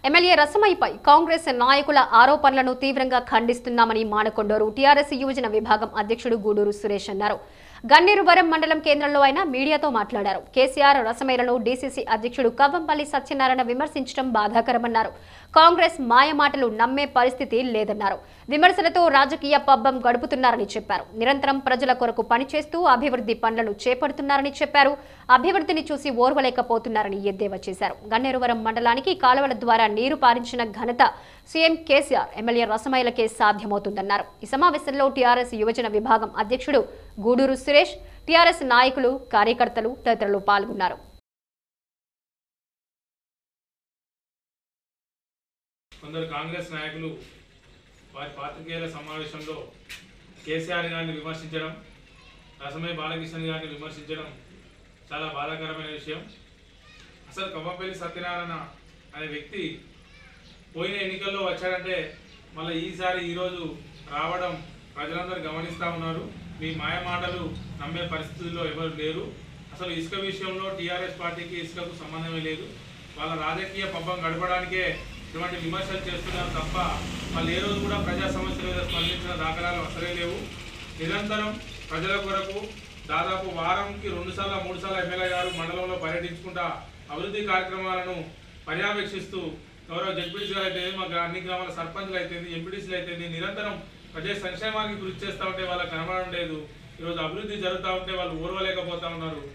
MLA రసమయ్యపై Congress నాయకుల ఆరోపణలను తీవ్రంగా ఖండిస్తున్నామని మానకొండూరు టీఆర్ఎస్ యువజన విభాగం అధ్యక్షుడు గూడూరు సురేష్ అన్నారు గన్నేరువరం మండలం కేంద్రంలో ఆయన మీడియాతో మాట్లాడారు కేసీఆర్ రసమయ్యలను డీసీసీ అధ్యక్షుడు కవ్వంపల్లి సత్యనారాయణ విమర్శించడం బాధాకరమన్నారు కాంగ్రెస్ మాయమాటలు నమ్మే పరిస్థితి లేదన్నారు విమర్శలతో రాజకీయ పబ్బం గడుపుతున్నారని చెప్పారు నిరంతరం ప్రజల కొరకు పనిచేస్తూ అభివృద్ధి పనులను చేపడుతున్నారని చెప్పారు అభివృద్ధిని చూసి ఓర్వలేకపోతున్నారని ఎద్దేవా చేశారు గన్నేరువరం మండలానికి కాలువల ద్వారా నీరు పారించిన ఘనత సీఎం కేసీఆర్ ఎమ్మెల్యే రసమయ్యలకే సాధ్యమవుతుందన్నారు ఈ సమావేశంలో టీఆర్ఎస్ యువజన విభాగం అధ్యక్షుడు గూడూరు సురేష్ టీఆర్ఎస్ నాయకులు కార్యకర్తలు తదితరులు పాల్గొన్నారు కొందరు కాంగ్రెస్ నాయకులు వారి పాత్రికేయుల సమావేశంలో కేసీఆర్ గారిని విమర్శించడం రసమయ్య బాలకృష్ణ గారిని విమర్శించడం చాలా బాధాకరమైన విషయం అసలు కవ్వపల్లి సత్యనారాయణ అనే వ్యక్తి పోయిన ఎన్నికల్లో వచ్చాడంటే మళ్ళీ ఈసారి ఈరోజు రావడం ప్రజలందరూ గమనిస్తూ ఉన్నారు మీ మాయ మాటలు నమ్మే పరిస్థితుల్లో ఎవరు లేరు అసలు ఇసుక విషయంలో టీఆర్ఎస్ పార్టీకి ఇసుకకు సంబంధమే లేదు వాళ్ళ రాజకీయ పబ్బం గడపడానికే ఇటువంటి విమర్శలు చేస్తున్నారు తప్ప వాళ్ళు ఏ రోజు కూడా ప్రజా సమస్యల మీద స్పందించిన దాఖలాలు అసలే లేవు నిరంతరం ప్రజల కొరకు దాదాపు వారంకి రెండు సార్లు మూడు సార్లు ఎమ్మెల్యే గారు మండలంలో పర్యటించుకుంటా అభివృద్ధి కార్యక్రమాలను పర్యవేక్షిస్తూ గౌరవ జడ్పీటీసీలు అయితే మా అన్ని గ్రామాల సర్పంచ్లు అయితే ఎంపీటీసీలు అయితే నిరంతరం ప్రజా సంక్షేమానికి కృషి చేస్తూ ఉంటే వాళ్ళకి కనబడడం లేదు ఈరోజు అభివృద్ధి జరుగుతూ ఉంటే వాళ్ళు ఓర్వలేకపోతా ఉన్నారు